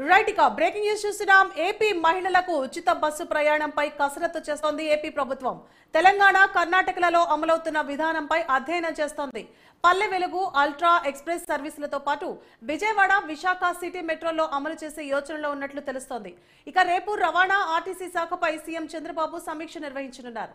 right ఇక breaking news చూస్తున్నాం AP మహిళలకు ఉచిత బస్సు ప్రయాణంపై కసరత్తు చేస్తోంది ఏపీ ప్రభుత్వం తెలంగాణ కర్ణాటకలలో అమలవుతున్న విధానంపై అధ్యయనం చేస్తోంది పల్లె వెలుగు అల్ట్రా ఎక్స్ప్రెస్ సర్వీసులతో పాటు విజయవాడ విశాఖ సిటీ మెట్రోలో అమలు చేసే యోచనలో ఉన్నట్లు తెలుస్తోంది ఇక రేపు రవాణా ఆర్టీసీ శాఖపై సీఎం చంద్రబాబు సమీక్ష నిర్వహించనున్నారు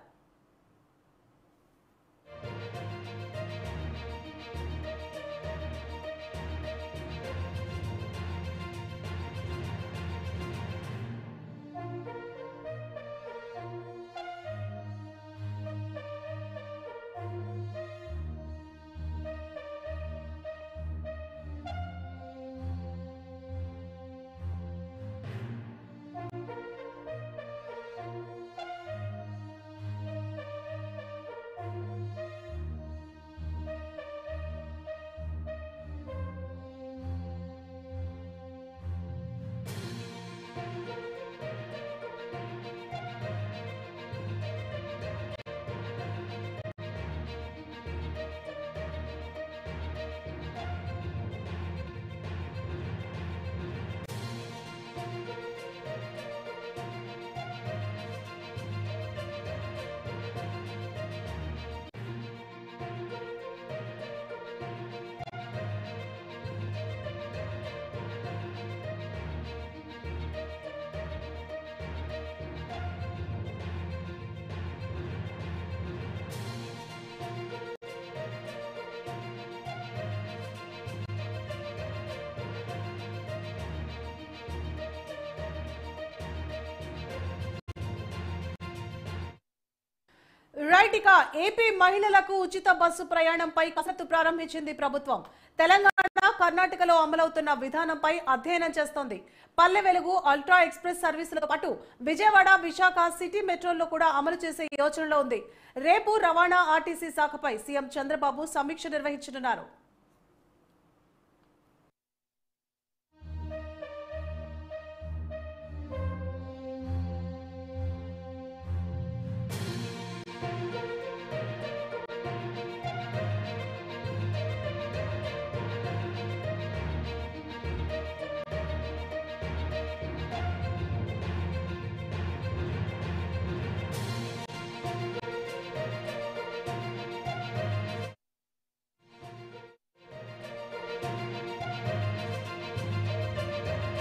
రైట్ ఇక ఏపీ మహిళలకు ఉచిత బస్సు ప్రయాణంపై కసరత్తు ప్రారంభించింది ప్రభుత్వం తెలంగాణ కర్ణాటకలో అమలవుతున్న విధానంపై అధ్యయనం చేస్తోంది పల్లె వెలుగు అల్ట్రా ఎక్స్ప్రెస్ సర్వీసులతో పాటు విజయవాడ విశాఖ సిటీ మెట్రోల్లో కూడా అమలు చేసే యోచనలో ఉంది రేపు రవాణా ఆర్టీసీ శాఖపై సీఎం చంద్రబాబు సమీక్ష నిర్వహించనున్నారు